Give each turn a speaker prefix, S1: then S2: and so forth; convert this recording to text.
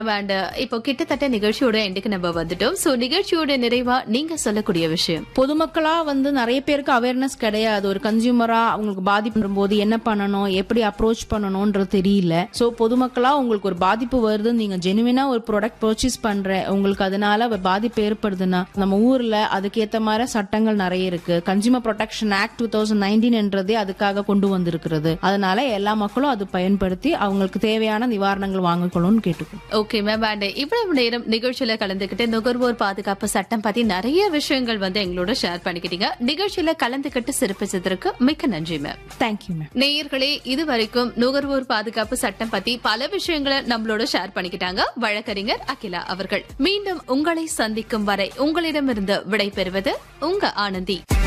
S1: and இப்போ கிட்டத்தட்ட நிகழ்ச்சியோட எண்டுக்கு நம்ம வந்துட்டோம் சோ நிகழ்ச்சியோட நிறைவா நீங்க சொல்லக்கூடிய விஷயம்
S2: பொதுமக்களா வந்து நிறைய பேருக்கு அவேர்னஸ் கிடையாது ஒரு கன்சியூமரா அவங்களுக்கு பாதிப்பு வரும்போது என்ன பண்ணணும் எப்படி அப்ரோச் பண்ணணும்ன்றது தெரியல சோ பொதுமக்களா உங்களுக்கு ஒரு பாதிப்பு வருது நீங்க ஜெனுவினா ஒரு ப்ராடக்ட் பர்ச்சேஸ் பண்ற உங்களுக்கு அதனால ஒரு பாதிப்பு ஏற்படுதுன்னா நம்ம ஊர்ல அதுக்கேத்த மாதிரி சட்டங்கள் நிறைய இருக்கு consumer protection act two thousand nineteen என்றதே அதுக்காக கொண்டு வந்திருக்கிறது அதனால எல்லா மக்களும் அது பயன்படுத்தி அவங்களுக்கு தேவையான நிவாரணங்கள் வாங்கிக்கணும்னு கேட்டுக்கோம்
S1: ஓகே மேம் அண்ட் இவ்வளவு நேரம் நிகழ்ச்சியில கலந்துக்கிட்டு நுகர்வோர் பாதுகாப்பு சட்டம் பத்தி நிறைய விஷயங்கள் வந்து எங்களோட ஷேர் பண்ணிக்கிட்டீங்க நிகழ்ச்சியில கலந்துக்கிட்டு சிறப்பிச்சதற்கு மிக்க நன்றி மேம்
S2: தேங்க்யூ மேம்
S1: நேயர்களே இதுவரைக்கும் நுகர்வோர் பாதுகாப்பு சட்டம் பத்தி பல விஷயங்களை நம்மளோட ஷேர் பண்ணிக்கிட்டாங்க வழக்கறிஞர் அகிலா அவர்கள் மீண்டும் உங்களை சந்திக்கும் வரை உங்களிடமிருந்து விடை பெறுவது உங்க ஆனந்தி